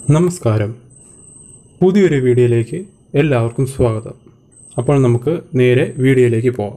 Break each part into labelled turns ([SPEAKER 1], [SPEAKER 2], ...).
[SPEAKER 1] നമസ്കാരം പുതിയൊരു വീഡിയോയിലേക്ക് എല്ലാവർക്കും സ്വാഗതം അപ്പോൾ നമുക്ക് നേരെ വീഡിയോയിലേക്ക് പോകാം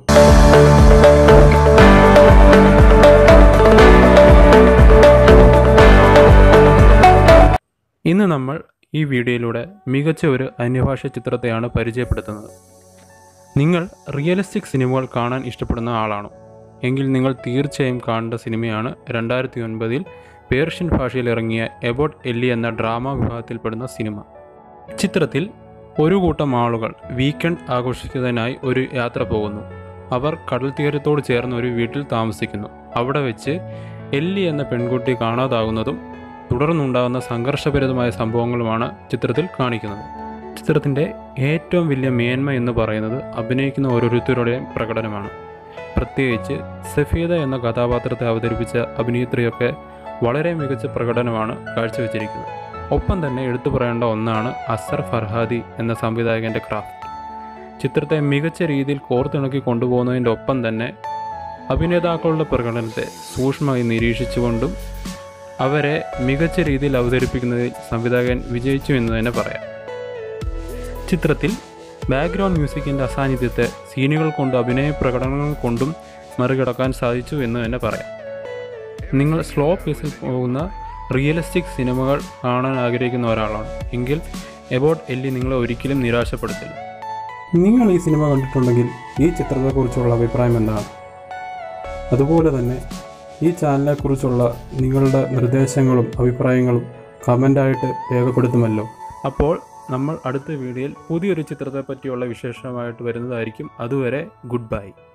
[SPEAKER 1] ഇന്ന് നമ്മൾ ഈ വീഡിയോയിലൂടെ മികച്ച ഒരു അന്യഭാഷ ചിത്രത്തെയാണ് പരിചയപ്പെടുത്തുന്നത് നിങ്ങൾ റിയലിസ്റ്റിക് സിനിമകൾ കാണാൻ ഇഷ്ടപ്പെടുന്ന ആളാണോ എങ്കിൽ നിങ്ങൾ തീർച്ചയായും കാണേണ്ട സിനിമയാണ് രണ്ടായിരത്തി ഒൻപതിൽ പേർഷ്യൻ ഭാഷയിൽ ഇറങ്ങിയ എബോട്ട് എല്ലി എന്ന ഡ്രാമ വിഭാഗത്തിൽപ്പെടുന്ന സിനിമ ചിത്രത്തിൽ ഒരു കൂട്ടം ആളുകൾ വീക്കെൻഡ് ആഘോഷിക്കുന്നതിനായി ഒരു യാത്ര പോകുന്നു അവർ കടൽ തീരത്തോട് ചേർന്ന ഒരു വീട്ടിൽ താമസിക്കുന്നു അവിടെ വെച്ച് എല്ലി എന്ന പെൺകുട്ടി കാണാതാകുന്നതും തുടർന്നുണ്ടാകുന്ന സംഘർഷഭരിതമായ സംഭവങ്ങളുമാണ് ചിത്രത്തിൽ കാണിക്കുന്നത് ചിത്രത്തിൻ്റെ ഏറ്റവും വലിയ മേന്മ എന്ന് പറയുന്നത് അഭിനയിക്കുന്ന ഓരോരുത്തരുടെയും പ്രകടനമാണ് പ്രത്യേകിച്ച് സഫീദ എന്ന കഥാപാത്രത്തെ അവതരിപ്പിച്ച അഭിനേത്രിയൊക്കെ വളരെ മികച്ച പ്രകടനമാണ് കാഴ്ചവെച്ചിരിക്കുന്നത് ഒപ്പം തന്നെ എടുത്തു പറയേണ്ട ഒന്നാണ് അസർ ഫർഹാദി എന്ന സംവിധായകൻ്റെ ക്രാഫ്റ്റ് ചിത്രത്തെ മികച്ച രീതിയിൽ കോർത്തിണക്കി കൊണ്ടുപോകുന്നതിൻ്റെ ഒപ്പം തന്നെ അഭിനേതാക്കളുടെ പ്രകടനത്തെ സൂക്ഷ്മമായി നിരീക്ഷിച്ചുകൊണ്ടും അവരെ മികച്ച രീതിയിൽ അവതരിപ്പിക്കുന്നതിൽ സംവിധായകൻ വിജയിച്ചു എന്ന് തന്നെ പറയാം ചിത്രത്തിൽ ബാക്ക്ഗ്രൗണ്ട് മ്യൂസിക്കിൻ്റെ അസാന്നിധ്യത്തെ സീനുകൾ കൊണ്ട് അഭിനയ പ്രകടനങ്ങൾ കൊണ്ടും മറികടക്കാൻ സാധിച്ചു എന്ന് തന്നെ പറയാം നിങ്ങൾ സ്ലോ പേസിൽ പോകുന്ന റിയലിസ്റ്റിക് സിനിമകൾ കാണാൻ ആഗ്രഹിക്കുന്ന ഒരാളാണ് എങ്കിൽ എബോട്ട് എല്ലി നിങ്ങളെ ഒരിക്കലും നിരാശപ്പെടുത്തില്ല നിങ്ങൾ ഈ സിനിമ കണ്ടിട്ടുണ്ടെങ്കിൽ ഈ ചിത്രത്തെക്കുറിച്ചുള്ള അഭിപ്രായം എന്താണ് അതുപോലെ തന്നെ ഈ ചാനലിനെക്കുറിച്ചുള്ള നിങ്ങളുടെ നിർദ്ദേശങ്ങളും അഭിപ്രായങ്ങളും കമൻ്റായിട്ട് രേഖപ്പെടുത്തുമല്ലോ അപ്പോൾ നമ്മൾ അടുത്ത വീഡിയോയിൽ പുതിയൊരു ചിത്രത്തെ പറ്റിയുള്ള വിശേഷമായിട്ട് വരുന്നതായിരിക്കും അതുവരെ ഗുഡ് ബൈ